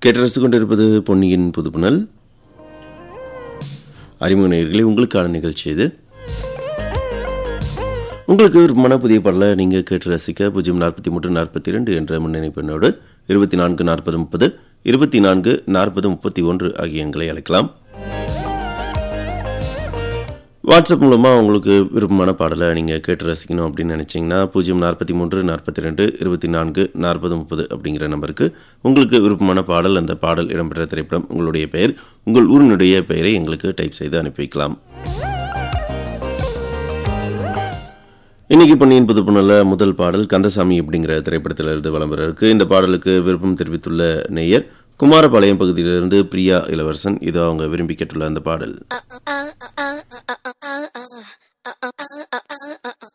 கேட்டு ரசித்துக் கொண்டிருப்பது பொன்னியின் புதுப்புணல் அறிமுக நேயர்களே உங்களுக்கான நிகழ்ச்சி இது உங்களுக்கு விருப்பமான புதிய பாடலை நீங்கள் கேட்டு ரசிக்க பூஜ்ஜியம் நாற்பத்தி மூன்று நாற்பத்தி ரெண்டு என்ற முன்னணி பெண்ணோடு இருபத்தி நான்கு நாற்பது முப்பது இருபத்தி நான்கு நாற்பது முப்பத்தி ஒன்று ஆகிய எண்களை அழைக்கலாம் வாட்ஸ்அப் மூலமாக உங்களுக்கு விருப்பமான பாடலை நீங்கள் கேட்டு ரசிக்கணும் அப்படின்னு நினச்சிங்கன்னா பூஜ்ஜியம் நாற்பத்தி மூன்று நாற்பத்தி ரெண்டு இருபத்தி நான்கு நாற்பது முப்பது அப்படிங்கிற நம்பருக்கு உங்களுக்கு விருப்பமான பாடல் அந்த பாடல் இடம்பெற்ற திரைப்படம் உங்களுடைய பெயர் உங்கள் ஊரினுடைய பெயரை எங்களுக்கு டைப் செய்து அனுப்பி வைக்கலாம் இன்னைக்கு பொன்னியின் புதுப்புணல முதல் பாடல் கந்தசாமி அப்படிங்கிற திரைப்படத்திலிருந்து விளம்பரம் இருக்கு இந்த பாடலுக்கு விருப்பம் தெரிவித்துள்ள நேயர் குமாரபாளையம் பகுதியிலிருந்து பிரியா இளவரசன் இதோ அவங்க விரும்பி கேட்டுள்ள அந்த பாடல் uh, uh, uh, uh, uh, uh, uh, uh, uh, uh, uh, uh, uh, uh,